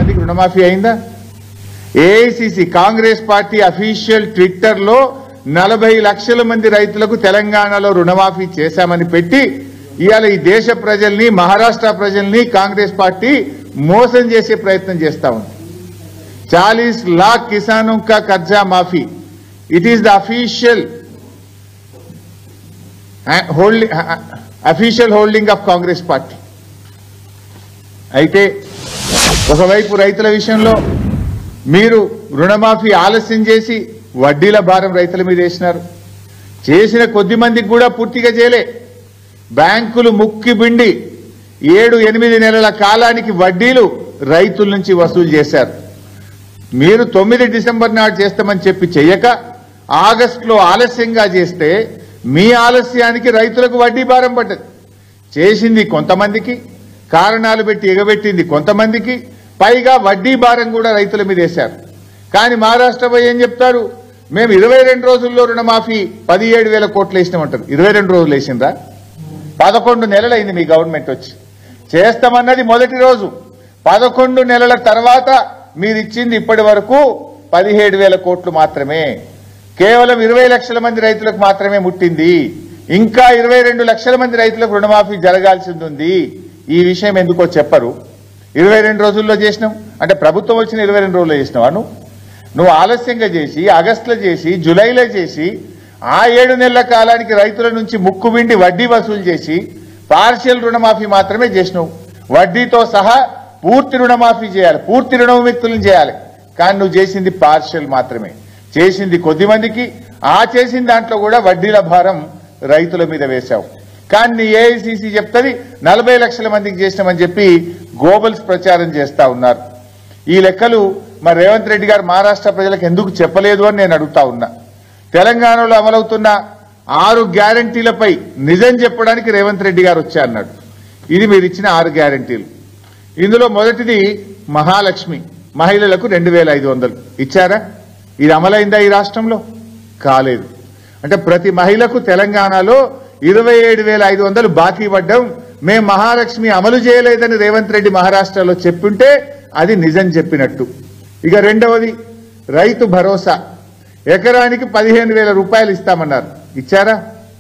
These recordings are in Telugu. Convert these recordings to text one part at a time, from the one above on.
మందికి రుణమాఫీ అయిందా AICC Congress party official Twitter లో నలభై లక్షల మంది రైతులకు తెలంగాణలో రుణమాఫీ చేశామని పెట్టి ఇవాళ ఈ దేశ ప్రజల్ని మహారాష్ట్ర ప్రజల్ని కాంగ్రెస్ పార్టీ మోసం చేసే ప్రయత్నం చేస్తా ఉంది చాలీస్ లాక్ కిసానోं का कर्जा माफी it is the official holding official holding of Congress party అయితే ఒకవైపు రైతుల విషయంలో మీరు రుణమాఫీ ఆలస్యం చేసి వడ్డీల భారం రైతుల మీద వేసినారు చేసిన కొద్ది మందికి కూడా పూర్తిగా చేయలే బ్యాంకులు ముక్కి బిండి ఏడు ఎనిమిది నెలల కాలానికి వడ్డీలు రైతుల నుంచి వసూలు చేశారు మీరు తొమ్మిది డిసెంబర్ నాడు చేస్తామని చెప్పి చెయ్యక ఆగస్టులో ఆలస్యంగా చేస్తే మీ ఆలస్యానికి రైతులకు వడ్డీ భారం పడ్డది చేసింది కొంతమందికి కారణాలు పెట్టి ఎగబెట్టింది కొంతమందికి పైగా వడ్డీ భారం కూడా రైతుల మీద వేశారు కానీ మహారాష్ట్ర పోయి ఏం చెప్తారు మేము ఇరవై రెండు రోజుల్లో రుణమాఫీ పదిహేడు వేల కోట్లు వేసినామంటారు ఇరవై రెండు రోజులు వేసిండ్రా పదకొండు నెలలైంది మీ గవర్నమెంట్ వచ్చి చేస్తామన్నది మొదటి రోజు పదకొండు నెలల తర్వాత మీరు ఇచ్చింది ఇప్పటి వరకు పదిహేడు వేల కోట్లు మాత్రమే కేవలం ఇరవై లక్షల మంది రైతులకు మాత్రమే ముట్టింది ఇంకా ఇరవై రెండు లక్షల మంది రైతులకు రుణమాఫీ జరగాల్సింది ఉంది ఈ విషయం ఎందుకో చెప్పరు ఇరవై రెండు రోజుల్లో చేసినాం అంటే ప్రభుత్వం వచ్చిన ఇరవై రెండు రోజుల్లో చేసినావా నువ్వు నువ్వు ఆలస్యంగా చేసి ఆగస్టులో చేసి జూలైలో చేసి ఆ ఏడు నెలల కాలానికి రైతుల నుంచి ముక్కు విండి వడ్డీ వసూలు చేసి పార్షియల్ రుణమాఫీ మాత్రమే చేసినావు వడ్డీతో సహా పూర్తి రుణమాఫీ చేయాలి పూర్తి రుణ విముక్తులను చేయాలి కానీ నువ్వు చేసింది పార్షియల్ మాత్రమే చేసింది కొద్ది మందికి ఆ చేసిన దాంట్లో కూడా వడ్డీల భారం రైతుల మీద వేశావు కానీ నీ ఏఐసిసి చెప్తుంది నలభై లక్షల మందికి చేసినామని చెప్పి గోబల్స్ ప్రచారం చేస్తా ఉన్నారు ఈ లెక్కలు మరి రేవంత్ రెడ్డి గారు మహారాష్ట్ర ప్రజలకు ఎందుకు చెప్పలేదు అని నేను అడుగుతా ఉన్నా తెలంగాణలో అమలవుతున్న ఆరు గ్యారంటీలపై నిజం చెప్పడానికి రేవంత్ రెడ్డి గారు వచ్చా అన్నాడు ఇది మీరు ఇచ్చిన ఆరు గ్యారంటీలు ఇందులో మొదటిది మహాలక్ష్మి మహిళలకు రెండు వేల ఐదు వందలు ఇచ్చారా ఇది అమలైందా ఈ రాష్ట్రంలో కాలేదు అంటే ప్రతి మహిళకు తెలంగాణలో ఇరవై ఏడు వేల ఐదు వందలు బాకీ పడ్డం మేం మహాలక్ష్మి అమలు చేయలేదని రేవంత్ రెడ్డి మహారాష్ట్రలో చెప్పుంటే అది నిజం చెప్పినట్టు ఇక రెండవది రైతు భరోసా ఎకరానికి పదిహేను వేల రూపాయలు ఇస్తామన్నారు ఇచ్చారా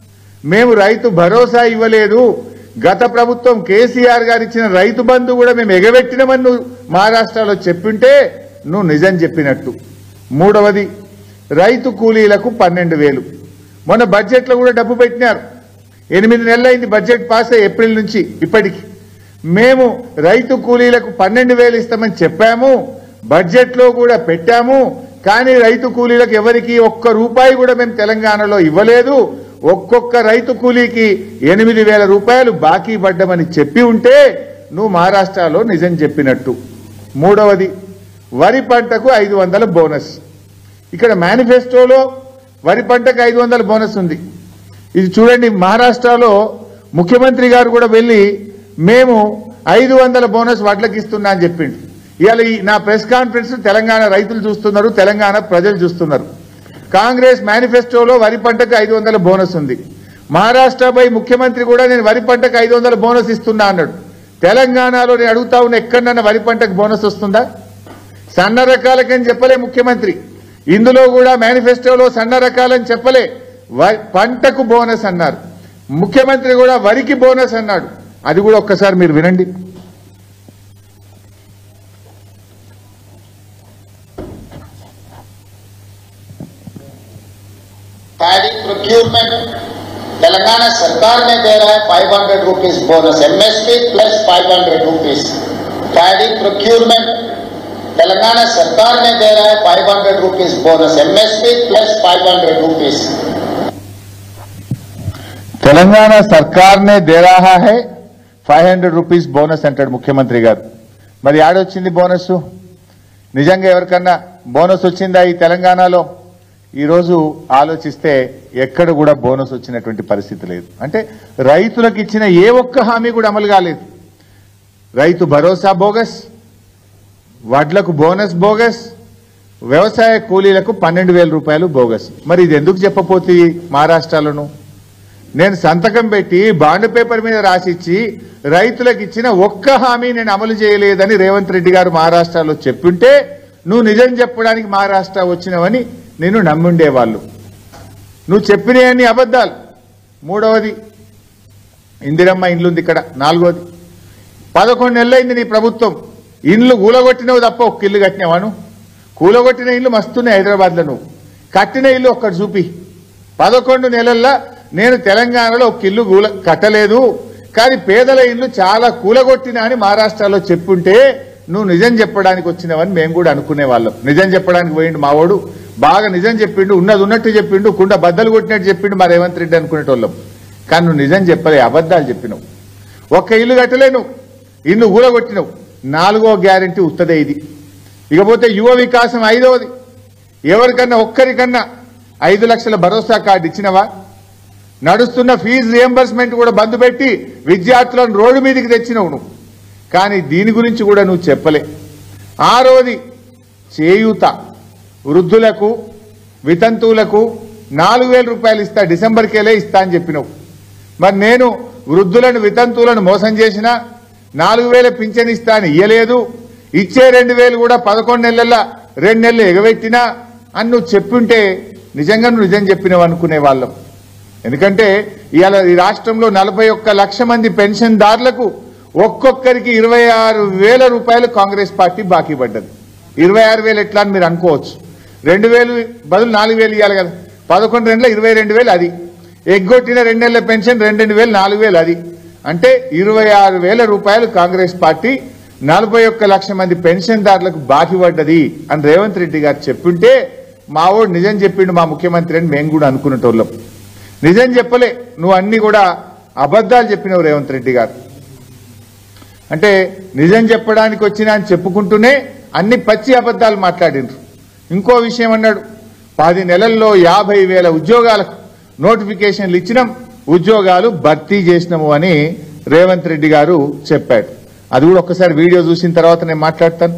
మేము రైతు భరోసా ఇవ్వలేదు గత ప్రభుత్వం కేసీఆర్ గారు ఇచ్చిన రైతు బంధు కూడా మేము ఎగబెట్టినమని నువ్వు మహారాష్ట్రలో చెప్పింటే నువ్వు నిజం చెప్పినట్టు మూడవది రైతు కూలీలకు పన్నెండు వేలు మొన్న బడ్జెట్లో కూడా డబ్బు పెట్టినారు ఎనిమిది నెలలైంది బడ్జెట్ పాస్ అయ్యి ఏప్రిల్ నుంచి ఇప్పటికి మేము రైతు కూలీలకు పన్నెండు వేలు ఇస్తామని చెప్పాము బడ్జెట్లో కూడా పెట్టాము కానీ రైతు కూలీలకు ఎవరికి ఒక్క రూపాయి కూడా మేము తెలంగాణలో ఇవ్వలేదు ఒక్కొక్క రైతు కూలీకి ఎనిమిది వేల రూపాయలు బాకీ పడ్డమని చెప్పి ఉంటే నువ్వు మహారాష్ట్రలో నిజం చెప్పినట్టు మూడవది వరి పంటకు ఐదు వందల బోనస్ ఇక్కడ మేనిఫెస్టోలో వరి పంటకు ఐదు వందల బోనస్ ఉంది ఇది చూడండి మహారాష్ట్రలో ముఖ్యమంత్రి గారు కూడా వెళ్ళి మేము ఐదు వందల బోనస్ వడ్లకి ఇస్తున్నా అని చెప్పిండు ఇవాళ ఈ నా ప్రెస్ కాన్ఫరెన్స్ తెలంగాణ రైతులు చూస్తున్నారు తెలంగాణ ప్రజలు చూస్తున్నారు కాంగ్రెస్ మేనిఫెస్టోలో వరి పంటకు ఐదు వందల బోనస్ ఉంది మహారాష్ట్రపై ముఖ్యమంత్రి కూడా నేను వరి పంటకు ఐదు వందల బోనస్ ఇస్తున్నా అన్నాడు తెలంగాణలో నేను అడుగుతా ఉన్న ఎక్కడన్నా వరి పంటకు బోనస్ వస్తుందా సన్న రకాలకని చెప్పలే ముఖ్యమంత్రి ఇందులో కూడా మేనిఫెస్టోలో సన్న రకాలని చెప్పలే వ- పంటకు బోనస్ అన్నారు ముఖ్యమంత్రి కూడా వరికి బోనస్ అన్నాడు అది కూడా ఒక్కసారి మీరు వినండి पैडी प्रोक्यूरमेंट तेलंगाना सरकार ने दे रहा है five hundred rupees bonus MSP plus five hundred rupees paddy procurement Telangana सरकार ने दे रहा है five hundred rupees bonus MSP plus five hundred rupees Telangana సర్కార్ నే దే రహా హై ఫైవ్ హండ్రెడ్ రూపీస్ బోనస్ అంటాడు ముఖ్యమంత్రి గారు మరి ఆడొచ్చింది బోనస్ నిజంగా ఎవరికన్నా బోనస్ వచ్చిందా ఈ తెలంగాణలో ఈరోజు ఆలోచిస్తే ఎక్కడ కూడా బోనస్ వచ్చినటువంటి పరిస్థితి లేదు అంటే రైతులకు ఇచ్చిన ఏ ఒక్క హామీ కూడా అమలు కాలేదు రైతు భరోసా బోగస్ వడ్లకు బోనస్ బోగస్ వ్యవసాయ కూలీలకు పన్నెండు వేల రూపాయలు బోగస్ మరి ఇది ఎందుకు చెప్పపోతే మహారాష్ట్రలోను నేను సంతకం పెట్టి బాండ్ పేపర్ మీద రాసిచ్చి రైతులకు ఇచ్చిన ఒక్క హామీ నేను అమలు చేయలేదని రేవంత్ రెడ్డి గారు మహారాష్ట్రలో చెప్పుంటే నువ్వు నిజం చెప్పడానికి మహారాష్ట్ర వచ్చినవని నేను నమ్ముండేవాళ్ళు నువ్వు చెప్పినవన్నీ అబద్ధాలు మూడవది ఇందిరమ్మ ఇండ్లు ఉంది ఇక్కడ నాలుగోది పదకొండు నెలలైంది నీ ప్రభుత్వం ఇండ్లు కూలగొట్టినవి తప్ప ఒక్క ఇల్లు కట్టినవాను కూలగొట్టిన ఇల్లు మస్తున్నాయి హైదరాబాద్లో నువ్వు కట్టిన ఇల్లు ఒక్కటి చూపి పదకొండు నెలల్లో నేను తెలంగాణలో ఒక ఇల్లు కూల కట్టలేదు కానీ పేదల ఇల్లు చాలా కూలగొట్టినా అని మహారాష్ట్రలో చెప్పుంటే నువ్వు నిజం చెప్పడానికి వచ్చినవని మేము కూడా అనుకునే వాళ్ళం నిజం చెప్పడానికి పోయిండు మావాడు బాగా నిజం చెప్పిండు ఉన్నది ఉన్నట్టు చెప్పిండు కుండ బద్దలు కొట్టినట్టు చెప్పిండు మా రేవంత్ రెడ్డి అనుకునేటోళ్ళం కానీ నువ్వు నిజం చెప్పలే అబద్ధాలు చెప్పినావు ఒక్క ఇల్లు కట్టలేను ఇల్లు ఊరగొట్టినవు నాలుగో గ్యారంటీ ఉత్తదే ఇది ఇకపోతే యువ వికాసం ఐదవది ఎవరికన్నా ఒక్కరికన్నా ఐదు లక్షల భరోసా కార్డు ఇచ్చినవా నడుస్తున్న ఫీజు రియంబర్స్మెంట్ కూడా బంద్ పెట్టి విద్యార్థులను రోడ్డు మీదకి తెచ్చినవు నువ్వు కానీ దీని గురించి కూడా నువ్వు చెప్పలే ఆరోది చేయూత వృద్ధులకు వితంతువులకు నాలుగు వేల రూపాయలు ఇస్తా డిసెంబర్కేలే ఇస్తా అని చెప్పినావు మరి నేను వృద్ధులను వితంతువులను మోసం చేసినా నాలుగు వేల పింఛన్ ఇస్తా అని ఇయ్యలేదు ఇచ్చే రెండు వేలు కూడా పదకొండు నెలల రెండు నెలలు ఎగబెట్టినా అని నువ్వు చెప్పుంటే నిజంగా నువ్వు నిజం చెప్పినవు అనుకునే వాళ్ళం ఎందుకంటే ఇవాళ ఈ రాష్ట్రంలో నలభై ఒక్క లక్ష మంది పెన్షన్దారులకు ఒక్కొక్కరికి ఇరవై ఆరు వేల రూపాయలు కాంగ్రెస్ పార్టీ బాకీ పడ్డది ఇరవై ఆరు వేలు ఎట్లా అని మీరు అనుకోవచ్చు రెండు వేలు బదులు నాలుగు వేలు ఇవ్వాలి కదా పదకొండు రెండుల ఇరవై రెండు వేలు అది ఎగ్గొట్టిన రెండు నెలల పెన్షన్ రెండు రెండు వేలు నాలుగు వేలు అది అంటే ఇరవై ఆరు వేల రూపాయలు కాంగ్రెస్ పార్టీ నలభై ఒక్క లక్ష మంది పెన్షన్దారులకు బాకీ పడ్డది అని రేవంత్ రెడ్డి గారు చెప్పుంటే మావోడు నిజం చెప్పిండు మా ముఖ్యమంత్రి అని మేము కూడా అనుకునేటోళ్ళం నిజం చెప్పలే నువ్వు అన్ని కూడా అబద్ధాలు చెప్పినావు రేవంత్ రెడ్డి గారు అంటే నిజం చెప్పడానికి వచ్చినా అని చెప్పుకుంటూనే అన్ని పచ్చి అబద్ధాలు మాట్లాడిండ్రు ఇంకో విషయం అన్నాడు పది నెలల్లో యాభై వేల ఉద్యోగాలకు నోటిఫికేషన్లు ఇచ్చినాం ఉద్యోగాలు భర్తీ చేసినాము అని రేవంత్ రెడ్డి గారు చెప్పాడు అది కూడా ఒక్కసారి వీడియో చూసిన తర్వాత నేను మాట్లాడతాను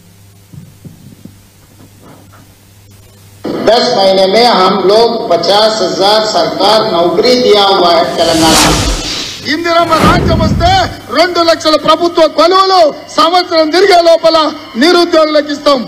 दस महीने में हम लोग पचास हजार सरकार नौकरी दिया हुआ है तेलंगाना में ఇందిరమ్మ రాజ్యం వస్తే రెండు లక్షల ప్రభుత్వ కొలువులు సంవత్సరం తిరిగే లోపల నిరుద్యోగులకు ఇస్తాం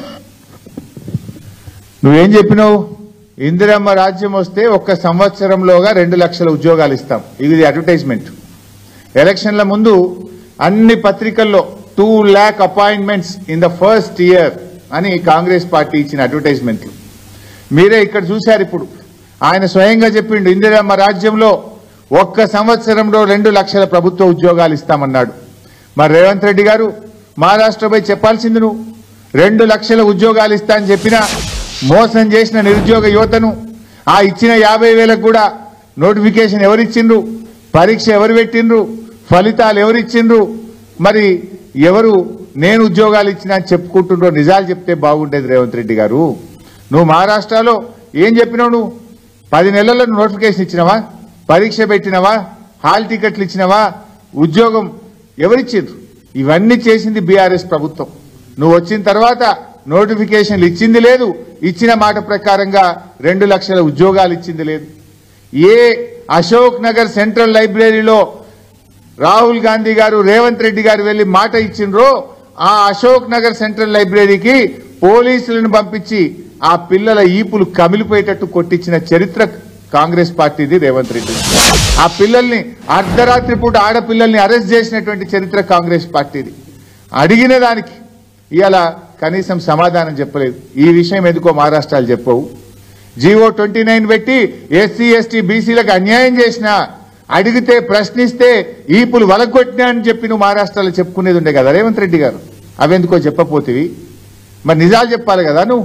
నువ్వేం చెప్పినావు ఇందిరమ్మ రాజ్యం వస్తే ఒక్క సంవత్సరంలోగా రెండు లక్షల ఉద్యోగాలు ఇస్తాం ఇది అడ్వర్టైజ్మెంట్ ఎలక్షన్ల ముందు అన్ని పత్రికల్లో two lakh appointments in the first year అని కాంగ్రెస్ పార్టీ ఇచ్చిన అడ్వర్టైజ్మెంట్లు మీరే ఇక్కడ చూశారు ఇప్పుడు ఆయన స్వయంగా చెప్పిండు ఇందిరమ్మ రాజ్యంలో ఒక్క సంవత్సరంలో రెండు లక్షల ప్రభుత్వ ఉద్యోగాలు ఇస్తామన్నాడు మరి రేవంత్ రెడ్డి గారు మహారాష్ట్రపై చెప్పాల్సింది నువ్వు రెండు లక్షల ఉద్యోగాలు ఇస్తా అని చెప్పినా మోసం చేసిన నిరుద్యోగ యువతను ఆ ఇచ్చిన యాభై వేలకు కూడా నోటిఫికేషన్ ఎవరిచ్చిండ్రు పరీక్ష ఎవరు పెట్టిండ్రు ఫలితాలు ఎవరిచ్చిండ్రు మరి ఎవరు నేను ఉద్యోగాలు ఇచ్చినా అని చెప్పుకుంటుండ్రో నిజాలు చెప్తే బాగుండేది రేవంత్ రెడ్డి గారు నువ్వు మహారాష్ట్రలో ఏం చెప్పినావు నువ్వు పది నెలల్లో నువ్వు నోటిఫికేషన్ ఇచ్చినావా పరీక్ష పెట్టినవా హాల్ టికెట్లు ఇచ్చినవా ఉద్యోగం ఎవరిచ్చిండ్రు ఇవన్నీ చేసింది బీఆర్ఎస్ ప్రభుత్వం నువ్వు వచ్చిన తర్వాత నోటిఫికేషన్లు ఇచ్చింది లేదు ఇచ్చిన మాట ప్రకారంగా రెండు లక్షల ఉద్యోగాలు ఇచ్చింది లేదు ఏ అశోక్ నగర్ సెంట్రల్ లైబ్రరీలో రాహుల్ గాంధీ గారు రేవంత్ రెడ్డి గారు వెళ్లి మాట ఇచ్చిండ్రో ఆ అశోక్ నగర్ సెంట్రల్ లైబ్రరీకి పోలీసులను పంపించి ఆ పిల్లల ఈపులు కమిలిపోయేటట్టు కొట్టించిన చరిత్ర కాంగ్రెస్ పార్టీది రేవంత్ రెడ్డి ఆ పిల్లల్ని అర్ధరాత్రి పూట ఆడపిల్లల్ని అరెస్ట్ చేసినటువంటి చరిత్ర కాంగ్రెస్ పార్టీది అడిగిన దానికి ఇవాళ కనీసం సమాధానం చెప్పలేదు ఈ విషయం ఎందుకో మహారాష్ట్రాలు చెప్పవు జీవో ట్వంటీ నైన్ పెట్టి ఎస్సీ ఎస్టీ బీసీలకు అన్యాయం చేసినా అడిగితే ప్రశ్నిస్తే ఈపులు వలగొట్టినా అని చెప్పి నువ్వు మహారాష్ట్రలో చెప్పుకునేది ఉండే కదా రేవంత్ రెడ్డి గారు అవెందుకో చెప్పపోతివి మరి నిజాలు చెప్పాలి కదా నువ్వు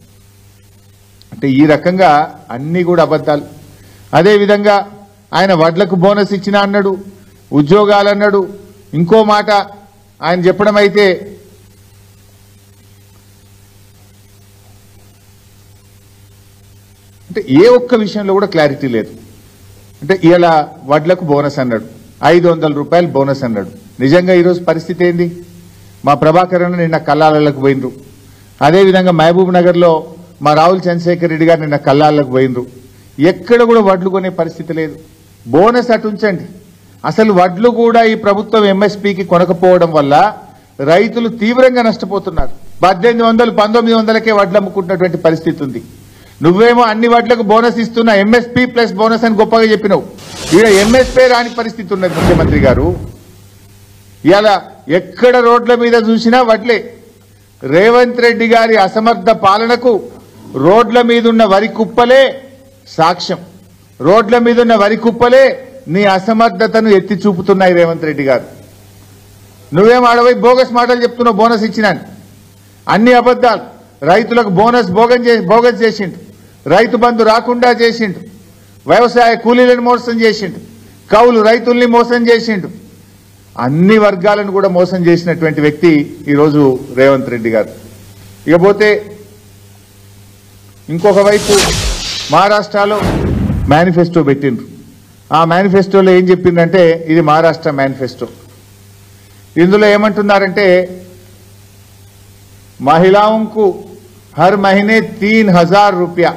అంటే ఈ రకంగా అన్ని కూడా అబద్ధాలు అదే విధంగా ఆయన వడ్లకు బోనస్ ఇచ్చినా అన్నాడు ఉద్యోగాలు అన్నాడు ఇంకో మాట ఆయన చెప్పడం అయితే అంటే ఏ ఒక్క విషయంలో కూడా క్లారిటీ లేదు అంటే ఇలా వడ్లకు బోనస్ అన్నాడు ఐదు వందల రూపాయలు బోనస్ అన్నాడు నిజంగా ఈరోజు పరిస్థితి ఏంది మా ప్రభాకర్ అన్న నిన్న కల్లాలకు పోయినరు అదేవిధంగా మహబూబ్ నగర్లో మా రాహుల్ చంద్రశేఖర్ రెడ్డి గారు నిన్న కల్లాలకు పోయినరు ఎక్కడ కూడా వడ్లు కొనే పరిస్థితి లేదు బోనస్ అటు ఉంచండి అసలు వడ్లు కూడా ఈ ప్రభుత్వం ఎంఎస్పీకి కొనకపోవడం వల్ల రైతులు తీవ్రంగా నష్టపోతున్నారు పద్దెనిమిది వందలు పంతొమ్మిది వందలకే వడ్లు అమ్ముకుంటున్నటువంటి పరిస్థితి ఉంది నువ్వేమో అన్ని వడ్లకు బోనస్ ఇస్తున్నా ఎంఎస్పీ ప్లస్ బోనస్ అని గొప్పగా చెప్పినావు ఈడ ఎంఎస్పీ రాని పరిస్థితి ఉన్నది ముఖ్యమంత్రి గారు ఇలా ఎక్కడ రోడ్ల మీద చూసినా వడ్లే రేవంత్ రెడ్డి గారి అసమర్థ పాలనకు రోడ్ల మీదున్న వరి కుప్పలే సాక్ష్యం రోడ్ల మీదున్న వరి కుప్పలే నీ అసమర్థతను ఎత్తి చూపుతున్నాయి రేవంత్ రెడ్డి గారు నువ్వేం ఆడవై బోగస్ మాటలు చెప్తున్నావు బోనస్ ఇచ్చినాను అన్ని అబద్దాలు రైతులకు బోనస్ భోగం చే బోగస్ చేసిండు రైతు బంధు రాకుండా చేసిండు వ్యవసాయ కూలీలను మోసం చేసిండు కౌలు రైతుల్ని మోసం చేసిండు అన్ని వర్గాలను కూడా మోసం చేసినటువంటి వ్యక్తి ఈరోజు రేవంత్ రెడ్డి గారు ఇకపోతే ఇంకొక వైపు మహారాష్ట్రలో మేనిఫెస్టో పెట్టిండ్రు ఆ మేనిఫెస్టోలో ఏం చెప్పిందంటే ఇది మహారాష్ట్ర మేనిఫెస్టో ఇందులో ఏమంటున్నారంటే మహిళాంకు హర్ మహినే తీన్ హజార్ రూపాయ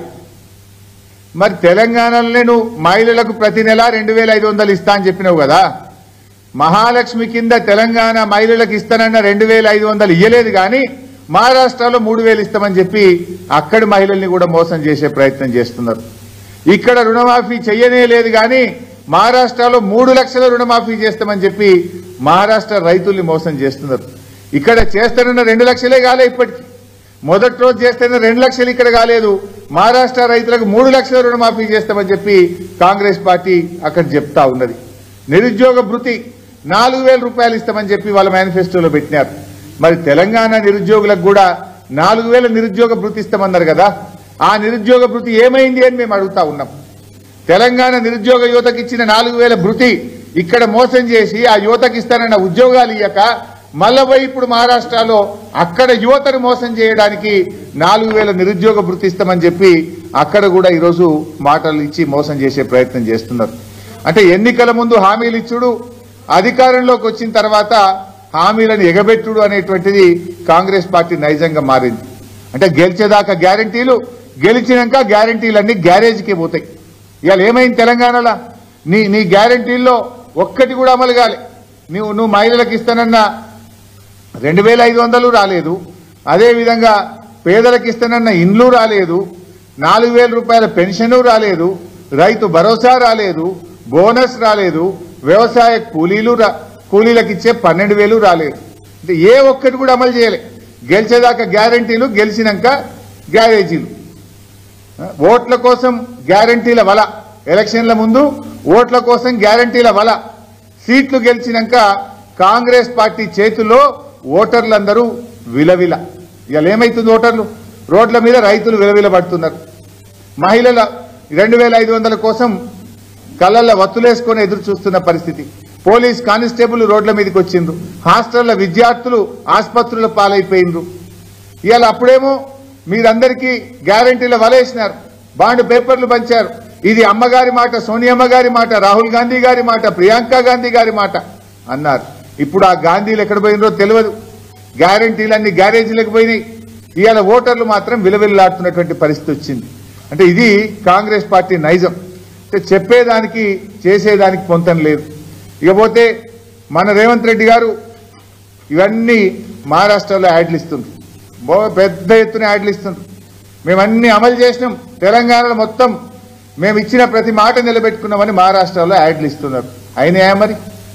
మరి తెలంగాణలోనే నువ్వు మహిళలకు ప్రతి నెల రెండు వేల ఐదు వందలు ఇస్తా అని చెప్పినావు కదా మహాలక్ష్మి కింద తెలంగాణ మహిళలకు ఇస్తానన్న రెండు వేల ఐదు వందలు ఇయ్యలేదు కానీ మహారాష్ట్రలో మూడు వేలు ఇస్తామని చెప్పి అక్కడి మహిళల్ని కూడా మోసం చేసే ప్రయత్నం చేస్తున్నారు ఇక్కడ రుణమాఫీ చెయ్యనే లేదు కానీ మహారాష్ట్రలో మూడు లక్షల రుణమాఫీ చేస్తామని చెప్పి మహారాష్ట్ర రైతుల్ని మోసం చేస్తున్నారు ఇక్కడ చేస్తానన్న రెండు లక్షలే కాలే ఇప్పటికి మొదటి రోజు చేస్తేనే రెండు లక్షలు ఇక్కడ కాలేదు మహారాష్ట్ర రైతులకు మూడు లక్షల రుణమాఫీ చేస్తామని చెప్పి కాంగ్రెస్ పార్టీ అక్కడ చెప్తా ఉన్నది నిరుద్యోగ భృతి నాలుగు వేల రూపాయలు ఇస్తామని చెప్పి వాళ్ళ మేనిఫెస్టోలో పెట్టినారు మరి తెలంగాణ నిరుద్యోగులకు కూడా నాలుగు వేల నిరుద్యోగ భృతి ఇస్తామన్నారు కదా ఆ నిరుద్యోగ భృతి ఏమైంది అని మేము అడుగుతా ఉన్నాం తెలంగాణ నిరుద్యోగ యువతకి ఇచ్చిన నాలుగు వేల భృతి ఇక్కడ మోసం చేసి ఆ యువతకి ఇస్తానన్న ఉద్యోగాలు ఇయ్యక మళ్ళా పోయి ఇప్పుడు మహారాష్ట్రలో అక్కడ యువతను మోసం చేయడానికి నాలుగు వేల నిరుద్యోగ భృతి ఇస్తామని చెప్పి అక్కడ కూడా ఈరోజు మాటలు ఇచ్చి మోసం చేసే ప్రయత్నం చేస్తున్నారు అంటే ఎన్నికల ముందు హామీలు ఇచ్చుడు అధికారంలోకి వచ్చిన తర్వాత హామీలను ఎగబెట్టుడు అనేటువంటిది కాంగ్రెస్ పార్టీ నైజంగా మారింది అంటే గెలిచేదాకా గ్యారంటీలు గెలిచినాక గ్యారంటీలన్నీ గ్యారేజ్కి పోతాయి ఇవాళ ఏమైంది తెలంగాణలో నీ నీ గ్యారంటీల్లో ఒక్కటి కూడా అమలు కాలే నువ్వు నువ్వు మహిళలకు ఇస్తానన్న రెండు వేల ఐదు వందలు రాలేదు అదేవిధంగా పేదలకు ఇస్తానన్న ఇండ్లు రాలేదు నాలుగు వేల రూపాయల పెన్షన్ రాలేదు రైతు భరోసా రాలేదు బోనస్ రాలేదు వ్యవసాయ కూలీలు రా కూలీలకు ఇచ్చే పన్నెండు వేలు రాలేదు అంటే ఏ ఒక్కటి కూడా అమలు చేయలే గెలిచేదాకా గ్యారంటీలు గెలిచినాక గ్యారేజీలు ఓట్ల కోసం గ్యారంటీల వల ఎలక్షన్ల ముందు ఓట్ల కోసం గ్యారంటీల వల సీట్లు గెలిచినాక కాంగ్రెస్ పార్టీ చేతిలో ఓటర్లందరూ విలవిల ఇవాళ ఏమైతుంది ఓటర్లు రోడ్ల మీద రైతులు విలవిల పడుతున్నారు మహిళల రెండు వేల ఐదు వందల కోసం కళ్ళల్లో వత్తులేసుకొని ఎదురు చూస్తున్న పరిస్థితి పోలీస్ కానిస్టేబుల్ రోడ్ల మీదకి వచ్చిండ్రు హాస్టళ్ల విద్యార్థులు ఆసుపత్రుల పాలైపోయిండ్రు ఇవాళ అప్పుడేమో మీరందరికీ గ్యారంటీల వలేసినారు బాండ్ పేపర్లు పంచారు ఇది అమ్మగారి మాట సోనియమ్మ గారి మాట రాహుల్ గాంధీ గారి మాట ప్రియాంక గాంధీ గారి మాట అన్నారు ఇప్పుడు ఆ గాంధీలు ఎక్కడ పోయినరో తెలియదు గ్యారంటీలన్నీ గ్యారేజీలకు పోయినాయి ఇవాళ ఓటర్లు మాత్రం విలవిల్లాడుతున్నటువంటి పరిస్థితి వచ్చింది అంటే ఇది కాంగ్రెస్ పార్టీ నైజం అంటే చెప్పేదానికి చేసేదానికి పొంతం లేదు ఇకపోతే మన రేవంత్ రెడ్డి గారు ఇవన్నీ మహారాష్ట్రలో యాడ్లు ఇస్తుండ్రు బో- పెద్ద ఎత్తున యాడ్లు ఇస్తుండ్రు మేము అన్ని అమలు చేసినాం తెలంగాణలో మొత్తం మేము ఇచ్చిన ప్రతి మాట నిలబెట్టుకున్నామని మహారాష్ట్రలో యాడ్లు ఇస్తున్నారు అయినాయా మరి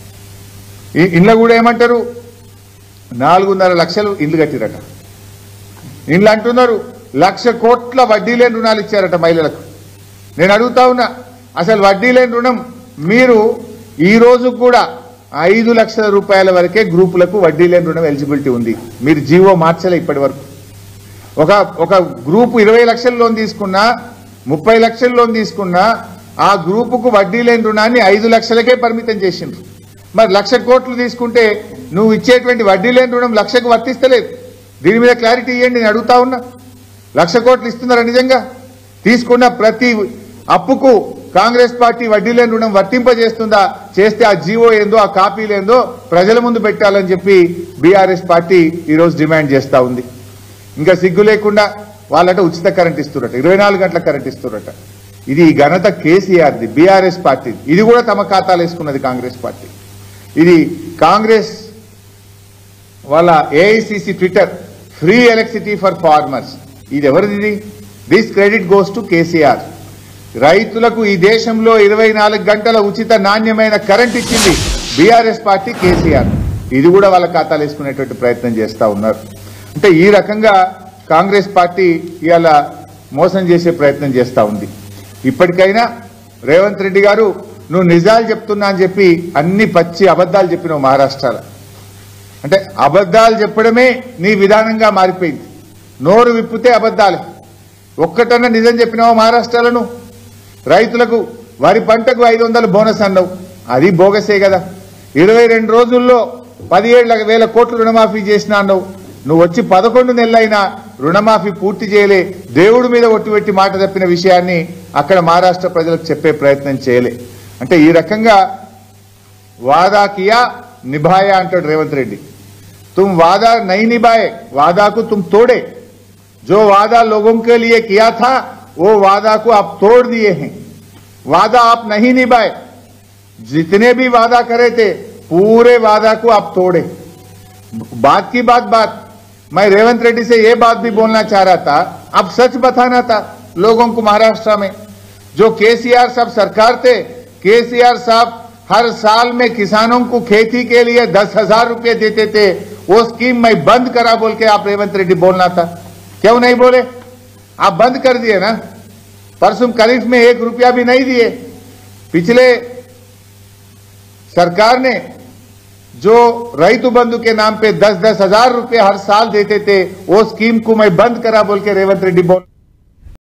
ఈ- ఇండ్ల కూడా ఏమంటారు నాలుగున్నర లక్షలు ఇల్లు కట్టిరట ఇండ్లు అంటున్నారు లక్ష కోట్ల వడ్డీ లేని రుణాలు ఇచ్చారట మహిళలకు నేను అడుగుతా ఉన్నా అసలు వడ్డీ లేని రుణం మీరు ఈ రోజు కూడా ఐదు లక్షల రూపాయల వరకే గ్రూపులకు వడ్డీ లేని రుణం ఎలిజిబిలిటీ ఉంది మీరు జీవో మార్చలే ఇప్పటి వరకు ఒక ఒక గ్రూపు ఇరవై లక్షల లోన్ తీసుకున్నా ముప్పై లక్షల లోన్ తీసుకున్నా ఆ గ్రూపుకు వడ్డీ లేని రుణాన్ని ఐదు లక్షలకే పరిమితం చేసిండ్రు మరి లక్ష కోట్లు తీసుకుంటే నువ్వు ఇచ్చేటువంటి వడ్డీ లేని రుణం లక్షకు వర్తిస్తలేదు దీని మీద క్లారిటీ ఇవ్వండి నేను అడుగుతా ఉన్నా లక్ష కోట్లు ఇస్తున్నారా నిజంగా తీసుకున్న ప్రతి అప్పుకు కాంగ్రెస్ పార్టీ వడ్డీ లేని రుణం వర్తింపజేస్తుందా చేస్తే ఆ జీవో ఏందో ఆ కాపీలు ఏందో ప్రజల ముందు పెట్టాలని చెప్పి బీఆర్ఎస్ పార్టీ ఈరోజు డిమాండ్ చేస్తా ఉంది ఇంకా సిగ్గు లేకుండా వాళ్ళట ఉచిత కరెంట్ ఇస్తున్నట ఇరవై నాలుగు గంటల కరెంట్ ఇస్తున్నట ఇది ఈ ఘనత కేసీఆర్ది బీఆర్ఎస్ పార్టీ ఇది కూడా తమ ఖాతాలు వేసుకున్నది కాంగ్రెస్ పార్టీ ఇది కాంగ్రెస్ వాళ్ళ AICC Twitter free electricity for farmers ఇది ఎవరిది ఇది this credit goes to KCR రైతులకు ఈ దేశంలో ఇరవై నాలుగు గంటల ఉచిత నాణ్యమైన కరెంట్ ఇచ్చింది బీఆర్ఎస్ పార్టీ కేసీఆర్ ఇది కూడా వాళ్ళ ఖాతాలు వేసుకునేటువంటి ప్రయత్నం చేస్తా ఉన్నారు అంటే ఈ రకంగా కాంగ్రెస్ పార్టీ ఇవాళ మోసం చేసే ప్రయత్నం చేస్తా ఉంది ఇప్పటికైనా రేవంత్ రెడ్డి గారు నువ్వు నిజాలు చెప్తున్నా అని చెప్పి అన్ని పచ్చి అబద్ధాలు చెప్పినావు మహారాష్ట్రలో అంటే అబద్ధాలు చెప్పడమే నీ విధానంగా మారిపోయింది నోరు విప్పితే అబద్ధాలు ఒక్కటన్నా నిజం చెప్పినావా మహారాష్ట్రలను రైతులకు వరి పంటకు ఐదు వందలు బోనస్ అన్నావు అది బోగసే కదా ఇరవై రెండు రోజుల్లో పదిహేడు వేల కోట్లు రుణమాఫీ చేసినా అన్నావు నువ్వు వచ్చి పదకొండు నెలలైనా రుణమాఫీ పూర్తి చేయలే దేవుడి మీద ఒట్టిపెట్టి మాట తప్పిన విషయాన్ని అక్కడ మహారాష్ట్ర ప్రజలకు చెప్పే ప్రయత్నం చేయలే అంటే ఈ రకంగా వాదా కియా నిభాయా అంటాడు రేవంత్ రెడ్డి तुम वादा नहीं निभाए वादा को तुम तोड़े जो वादा लोगों के लिए किया था वो वादा को आप तोड़ दिए हैं वादा आप नहीं निभाए जितने भी वादा करे थे पूरे वादा को आप तोड़े बात की बात बात मैं रेवंत रेड्डी से ये बात भी बोलना चाह रहा था अब सच बताना था लोगों को महाराष्ट्र में जो केसीआर साहब सरकार थे केसीआर साहब हर साल में किसानों को खेती के लिए दस हजार रुपये देते थे वो स्कीम मैं बंद करा बोल के आप रेवंत रेड्डी बोलना था क्यों नहीं बोले आप बंद कर दिए ना परसों खरीफ में एक रुपया भी नहीं दिए पिछले सरकार ने जो रईतु बंधु के नाम पे दस दस हजार रुपये हर साल देते थे वो स्कीम को मैं बंद करा बोल के रेवंत रेड्डी बोल